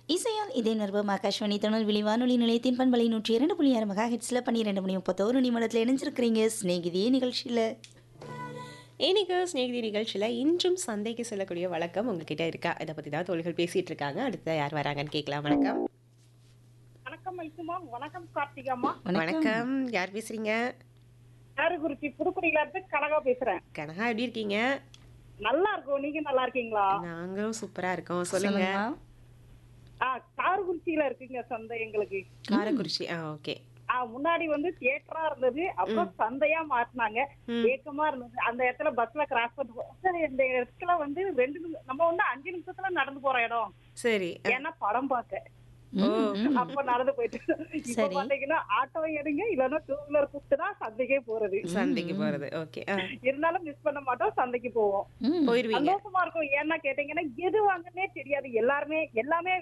இசையால் இதே நர்வம் ஆகாஷ்வாணி திருநெல்வேலி வானொலி நிலையத்தின் பண்பலை நூற்றி இரண்டு புள்ளி ஆறு மெகா ஹெட்ஸில் பன்னிரெண்டு மணி முப்பத்தோரு நிமிடத்தில் இணைஞ்சிருக்கிறீங்க ஸ்நேகிதியே நிகழ்ச்சியில் இன்னைக்கு ஸ்நேகிதி நிகழ்ச்சியில் இன்றும் சந்தைக்கு செல்லக்கூடிய வழக்கம் உங்ககிட்ட இருக்கா இதை பற்றி தான் தோழிகள் பேசிட்டு இருக்காங்க அடுத்து யார் வராங்கன்னு கேட்கலாம் வணக்கம் வணக்கம் மைசுமா வணக்கம் கார்த்திகாமா வணக்கம் யார் பேசுறீங்க யாருகுறிச்சி புதுக்குடியில இருந்து கனகா பேசுறேன் கனகா எப்படி இருக்கீங்க நல்லா இருக்கும் நீங்க நல்லா இருக்கீங்களா நாங்களும் சூப்பரா இருக்கோம் சொல்லுங்க ஆ காரகுறிச்சியில இருக்குங்க சந்தை எங்களுக்கு காரக்குறிச்சி ஆ ஓகே ஆ முன்னாடி வந்து தியேட்டரா இருந்தது அப்புறம் சந்தையா மாத்தினாங்க ஏக்கமா இருந்தது அந்த இடத்துல பஸ்ல கிராஸ் பண்ணி போ- சார், இந்த இடத்துல வந்து ரெண்டு நிமி- நம்ம வந்து அஞ்சு நிமிஷத்துல நடந்து போற இடம் சரி ஏன்னா படம் பார்க்க ஓ அப்ப நடந்து போயிட்டு இப்ப சரி. பாத்தீங்கன்னா ஆட்டோ எடுங்க இல்லன்னா டூ வீலர் கூப்பிட்டு தான் சந்தைக்கே போறது சந்தைக்கு போறது ஓகே இருந்தாலும் மிஸ் பண்ண மாட்டோம் சந்தைக்கு போவோம் போயிருவீங்க சந்தோஷமா இருக்கும் ஏன்னா கேட்டீங்கன்னா எது வாங்குனே தெரியாது எல்லாருமே எல்லாமே